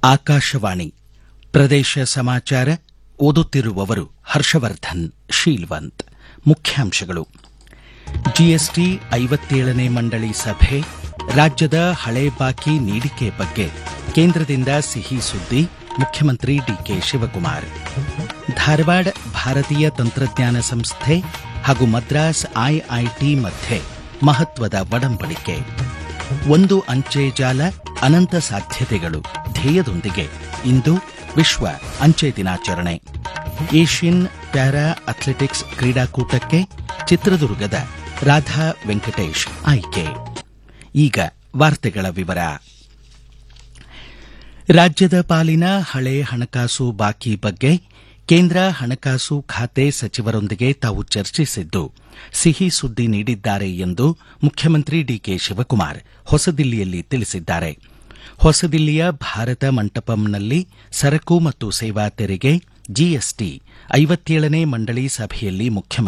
ಆಕಾಶವಾಣಿ ಪ್ರದೇಶ ಸಮಾಚಾರ ಓದುತ್ತಿರುವವರು ಹರ್ಷವರ್ಧನ್ ಶೀಲ್ವಂತ್ ಮುಖ್ಯಾಂಶಗಳು ಜಿಎಸ್ಟಿ ಐವತ್ತೇಳನೇ ಮಂಡಳಿ ಸಭೆ ರಾಜ್ಯದ ಹಳೆ ಬಾಕಿ ನೀಡಿಕೆ ಬಗ್ಗೆ ಕೇಂದ್ರದಿಂದ ಸಿಹಿ ಸುದ್ದಿ ಮುಖ್ಯಮಂತ್ರಿ ಡಿಕೆ ಶಿವಕುಮಾರ್ ಧಾರವಾಡ ಭಾರತೀಯ ತಂತ್ರಜ್ಞಾನ ಸಂಸ್ಥೆ ಹಾಗೂ ಮದ್ರಾಸ್ ಐಐಟಿ ಮಧ್ಯೆ ಮಹತ್ವದ ಒಡಂಬಡಿಕೆ ಒಂದು ಅಂಚೆ ಜಾಲ ಅನಂತ ಸಾಧ್ಯತೆಗಳು ಧ್ಯೇಯದೊಂದಿಗೆ ಇಂದು ವಿಶ್ವ ಅಂಚೆ ದಿನಾಚರಣೆ ಏಷ್ಯನ್ ಪ್ಯಾರಾ ಅಥ್ಲೆಟಿಕ್ಸ್ ಕ್ರೀಡಾಕೂಟಕ್ಕೆ ಚಿತ್ರದುರ್ಗದ ರಾಧಾ ವೆಂಕಟೇಶ್ ಆಯ್ಕೆ ಈಗ ವಾರ್ತೆಗಳ ವಿವರ ರಾಜ್ಯದ ಪಾಲಿನ ಹಳೆ ಹಣಕಾಸು ಬಾಕಿ ಬಗ್ಗೆ ಕೇಂದ್ರ ಹಣಕಾಸು ಖಾತೆ ಸಚಿವರೊಂದಿಗೆ ತಾವು ಚರ್ಚಿಸಿದ್ದು ಸಿಹಿ ಸುದ್ದಿ ನೀಡಿದ್ದಾರೆ ಎಂದು ಮುಖ್ಯಮಂತ್ರಿ ಡಿಕೆ ಶಿವಕುಮಾರ್ ಹೊಸದಿಲ್ಲಿಯಲ್ಲಿ ತಿಳಿಸಿದ್ದಾರೆ ಹೊಸದಿಲ್ಲಿಯ ಭಾರತ ಮಂಟಪಂನಲ್ಲಿ ಸರಕು ಮತ್ತು ಸೇವಾ ತೆರಿಗೆ ಜಿಎಸ್ಟಿ ಐವತ್ತೇಳನೇ ಮಂಡಳಿ ಸಭೆಯಲ್ಲಿ ಮುಖ್ಯಮಂತ್ರಿ